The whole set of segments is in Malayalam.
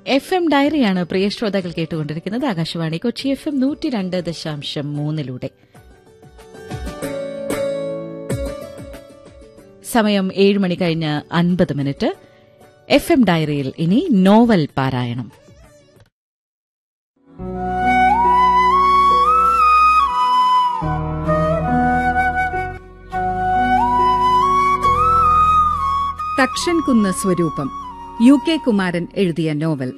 എഫ് എം ഡയറിയാണ് പ്രിയ ശ്രോതാക്കൾ കേട്ടുകൊണ്ടിരിക്കുന്നത് ആകാശവാണി കൊച്ചി എഫ് എം നൂറ്റി രണ്ട് ദശാംശം മൂന്നിലൂടെ സമയം ഏഴ് മണി കഴിഞ്ഞ് അൻപത് മിനിറ്റ് എഫ് എം ഡയറിയിൽ ഇനി നോവൽ പാരായണം തക്ഷൻകുന്ന് സ്വരൂപം യു കെ കുമാരൻ എഴുതിയ നോവൽ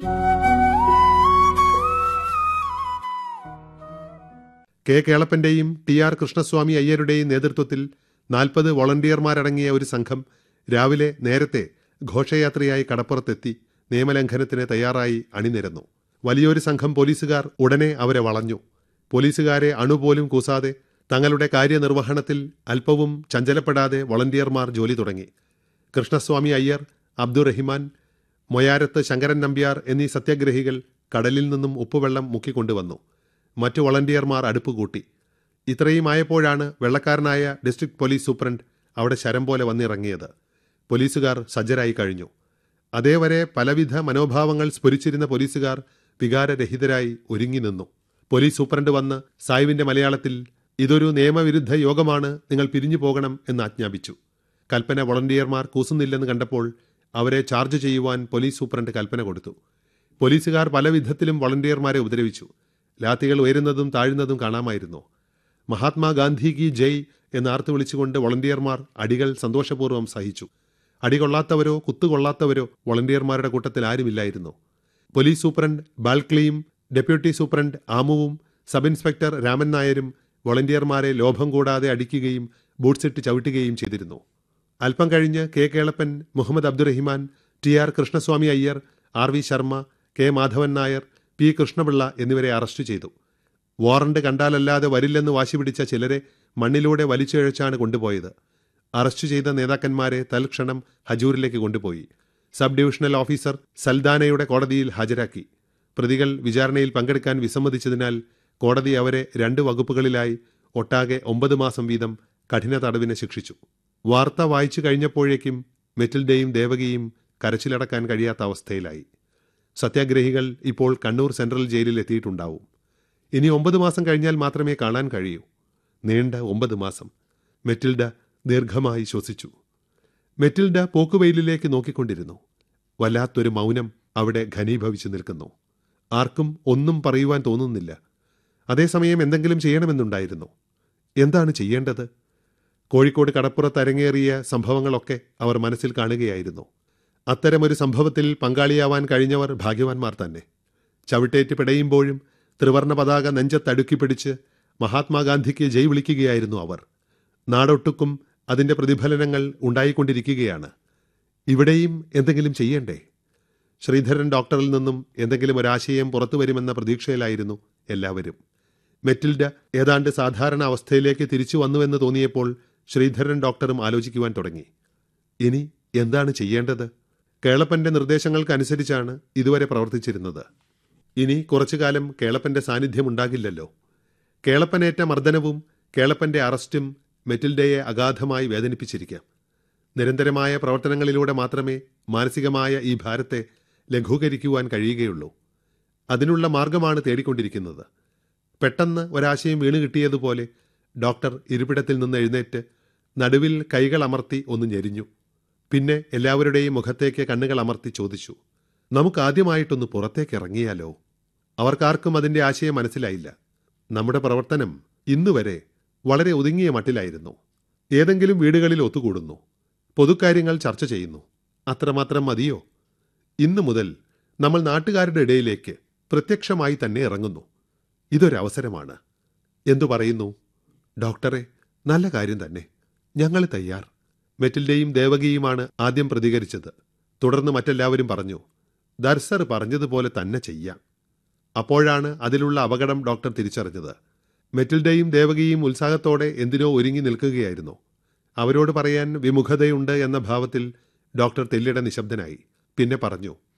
കെ കേളപ്പന്റെയും ടി ആർ കൃഷ്ണസ്വാമി അയ്യരുടെയും നേതൃത്വത്തിൽ നാൽപ്പത് വോളണ്ടിയർമാരടങ്ങിയ ഒരു സംഘം രാവിലെ നേരത്തെ ഘോഷയാത്രയായി കടപ്പുറത്തെത്തി നിയമലംഘനത്തിന് തയ്യാറായി അണിനിരന്നു വലിയൊരു സംഘം പോലീസുകാർ ഉടനെ അവരെ വളഞ്ഞു പോലീസുകാരെ അണുപോലും കൂസാതെ തങ്ങളുടെ കാര്യനിർവഹണത്തിൽ അല്പവും ചഞ്ചലപ്പെടാതെ വോളണ്ടിയർമാർ ജോലി തുടങ്ങി കൃഷ്ണസ്വാമി അയ്യർ അബ്ദുറഹിമാൻ മൊയാരത്ത് ശങ്കരൻ നമ്പ്യാർ എന്നീ സത്യാഗ്രഹികൾ കടലിൽ നിന്നും ഉപ്പുവെള്ളം മുക്കിക്കൊണ്ടുവന്നു മറ്റു വോളണ്ടിയർമാർ അടുപ്പ് കൂട്ടി ഇത്രയും ആയപ്പോഴാണ് വെള്ളക്കാരനായ ഡിസ്ട്രിക്ട് പോലീസ് സൂപ്രണ്ട് അവിടെ ശരം പോലെ വന്നിറങ്ങിയത് പോലീസുകാർ സജ്ജരായി കഴിഞ്ഞു അതേവരെ പലവിധ മനോഭാവങ്ങൾ സ്ഫുരിച്ചിരുന്ന പോലീസുകാർ വികാരരഹിതരായി ഒരുങ്ങി നിന്നു പോലീസ് സൂപ്രണ്ട് വന്ന് സായിവിന്റെ മലയാളത്തിൽ ഇതൊരു നിയമവിരുദ്ധ യോഗമാണ് നിങ്ങൾ പിരിഞ്ഞു പോകണം എന്ന് ആജ്ഞാപിച്ചു കൽപ്പന വോളണ്ടിയർമാർ കൂസുന്നില്ലെന്ന് കണ്ടപ്പോൾ അവരെ ചാർജ് ചെയ്യുവാൻ പോലീസ് സൂപ്രണ്ട് കൽപ്പന കൊടുത്തു പോലീസുകാർ പല വിധത്തിലും വോളണ്ടിയർമാരെ ഉപദ്രവിച്ചു ലാത്തികൾ ഉയരുന്നതും താഴുന്നതും കാണാമായിരുന്നു മഹാത്മാഗാന്ധി കി ജയ് എന്ന് ആർത്തു വിളിച്ചുകൊണ്ട് വോളണ്ടിയർമാർ അടികൾ സന്തോഷപൂർവ്വം സഹിച്ചു അടികൊള്ളാത്തവരോ കുത്തുകൊള്ളാത്തവരോ വോളണ്ടിയർമാരുടെ കൂട്ടത്തിൽ ആരുമില്ലായിരുന്നു പോലീസ് സൂപ്രണ്ട് ബാൽക്ലിയും ഡെപ്യൂട്ടി സൂപ്രണ്ട് ആമുവും സബ് ഇൻസ്പെക്ടർ രാമൻ നായരും വോളണ്ടിയർമാരെ ലോഭം കൂടാതെ അടിക്കുകയും ബൂട്ട്സിട്ട് ചവിട്ടുകയും ചെയ്തിരുന്നു അല്പം കഴിഞ്ഞ് K Kelappan Muhammad Abdurahiman T R Krishnaswami Iyer R V Sharma K Madhavan Nair P Krishna Pillai എന്നിവരെ അറസ്റ്റ് ചെയ്തു വാറണ്ട് കണ്ടാലല്ലാതെ വരില്ലെന്ന് വാശി പിടിച്ച ചിലരെ മണ്ണിലൂടെ വലിച്ചിഴച്ചാണ് കൊണ്ടുപോയത് അറസ്റ്റ് ചെയ്ത നേതാക്കന്മാരെ തൽക്ഷണം ഹജൂരിലേക്ക് കൊണ്ടുപോയി സബ് ഡിവിഷണൽ ഓഫീസർ സൽദാനയുടെ കോടതിയിൽ ഹാജരാക്കി പ്രതികൾ വിചാരണയിൽ പങ്കെടുക്കാൻ വിസമ്മതിച്ചതിനാൽ കോടതി അവരെ രണ്ട് വകുപ്പുകളിലായി ഒട്ടാകെ ഒമ്പത് മാസം വീതം കഠിന തടവിന് ശിക്ഷിച്ചു വാർത്ത വായിച്ചു കഴിഞ്ഞപ്പോഴേക്കും മെറ്റിൽഡയും ദേവകിയും കരച്ചിലടക്കാൻ കഴിയാത്ത അവസ്ഥയിലായി സത്യാഗ്രഹികൾ ഇപ്പോൾ കണ്ണൂർ സെൻട്രൽ ജയിലിൽ എത്തിയിട്ടുണ്ടാവും ഇനി ഒമ്പത് മാസം കഴിഞ്ഞാൽ മാത്രമേ കാണാൻ കഴിയൂ നീണ്ട ഒമ്പത് മാസം മെറ്റിൽഡ ദീർഘമായി ശ്വസിച്ചു മെറ്റിൽഡ പോക്കുവെയിലിലേക്ക് നോക്കിക്കൊണ്ടിരുന്നു വല്ലാത്തൊരു മൗനം അവിടെ ഘനീഭവിച്ചു നിൽക്കുന്നു ആർക്കും ഒന്നും പറയുവാൻ തോന്നുന്നില്ല അതേസമയം എന്തെങ്കിലും ചെയ്യണമെന്നുണ്ടായിരുന്നു എന്താണ് ചെയ്യേണ്ടത് കോഴിക്കോട് കടപ്പുറത്ത് അരങ്ങേറിയ സംഭവങ്ങളൊക്കെ അവർ മനസ്സിൽ കാണുകയായിരുന്നു അത്തരമൊരു സംഭവത്തിൽ പങ്കാളിയാവാൻ കഴിഞ്ഞവർ ഭാഗ്യവാന്മാർ തന്നെ ചവിട്ടേറ്റ് പിടയുമ്പോഴും ത്രിവർണ പതാക നെഞ്ചത്തടുക്കി പിടിച്ച് മഹാത്മാഗാന്ധിക്ക് ജയ് വിളിക്കുകയായിരുന്നു അവർ നാടൊട്ടുക്കും അതിന്റെ പ്രതിഫലനങ്ങൾ ഉണ്ടായിക്കൊണ്ടിരിക്കുകയാണ് ഇവിടെയും എന്തെങ്കിലും ചെയ്യണ്ടേ ശ്രീധരൻ ഡോക്ടറിൽ നിന്നും എന്തെങ്കിലും ഒരാശയം പുറത്തു വരുമെന്ന പ്രതീക്ഷയിലായിരുന്നു എല്ലാവരും മെറ്റിൽഡ ഏതാണ്ട് സാധാരണ അവസ്ഥയിലേക്ക് തിരിച്ചു വന്നുവെന്ന് തോന്നിയപ്പോൾ ശ്രീധരൻ ഡോക്ടറും ആലോചിക്കുവാൻ തുടങ്ങി ഇനി എന്താണ് ചെയ്യേണ്ടത് കേളപ്പന്റെ നിർദ്ദേശങ്ങൾക്കനുസരിച്ചാണ് ഇതുവരെ പ്രവർത്തിച്ചിരുന്നത് ഇനി കുറച്ചു കാലം കേളപ്പന്റെ സാന്നിധ്യം ഉണ്ടാകില്ലല്ലോ കേളപ്പനേറ്റ മർദ്ദനവും കേളപ്പന്റെ അറസ്റ്റും മെറ്റിൽഡയെ അഗാധമായി വേദനിപ്പിച്ചിരിക്കാം നിരന്തരമായ പ്രവർത്തനങ്ങളിലൂടെ മാത്രമേ മാനസികമായ ഈ ഭാരത്തെ ലഘൂകരിക്കുവാൻ കഴിയുകയുള്ളൂ അതിനുള്ള മാർഗമാണ് തേടിക്കൊണ്ടിരിക്കുന്നത് പെട്ടെന്ന് ഒരാശയം വീണ് കിട്ടിയതുപോലെ ഡോക്ടർ ഇരിപ്പിടത്തിൽ നിന്ന് എഴുന്നേറ്റ് നടുവിൽ കൈകൾ അമർത്തി ഒന്ന് ഞെരിഞ്ഞു പിന്നെ എല്ലാവരുടെയും മുഖത്തേക്ക് കണ്ണുകൾ അമർത്തി ചോദിച്ചു നമുക്ക് ആദ്യമായിട്ടൊന്ന് പുറത്തേക്ക് ഇറങ്ങിയാലോ അവർക്കാർക്കും അതിന്റെ ആശയം മനസ്സിലായില്ല നമ്മുടെ പ്രവർത്തനം ഇന്നുവരെ വളരെ ഒതുങ്ങിയ മട്ടിലായിരുന്നു ഏതെങ്കിലും വീടുകളിൽ ഒത്തുകൂടുന്നു പൊതുക്കാര്യങ്ങൾ ചർച്ച ചെയ്യുന്നു അത്രമാത്രം മതിയോ ഇന്നു മുതൽ നമ്മൾ നാട്ടുകാരുടെ ഇടയിലേക്ക് പ്രത്യക്ഷമായി തന്നെ ഇറങ്ങുന്നു ഇതൊരവസരമാണ് എന്തു പറയുന്നു ഡോക്ടറെ നല്ല കാര്യം തന്നെ ഞങ്ങൾ തയ്യാർ മെറ്റിൽഡയും ദേവകിയുമാണ് ആദ്യം പ്രതികരിച്ചത് തുടർന്ന് മറ്റെല്ലാവരും പറഞ്ഞു ദർസർ പറഞ്ഞതുപോലെ തന്നെ ചെയ്യാം അപ്പോഴാണ് അതിലുള്ള അപകടം ഡോക്ടർ തിരിച്ചറിഞ്ഞത് മെറ്റിൽഡയും ദേവകിയും ഉത്സാഹത്തോടെ എന്തിനോ ഒരുങ്ങി നിൽക്കുകയായിരുന്നു അവരോട് പറയാൻ വിമുഖതയുണ്ട് എന്ന ഭാവത്തിൽ ഡോക്ടർ തെല്ലിട നിശബ്ദനായി പിന്നെ പറഞ്ഞു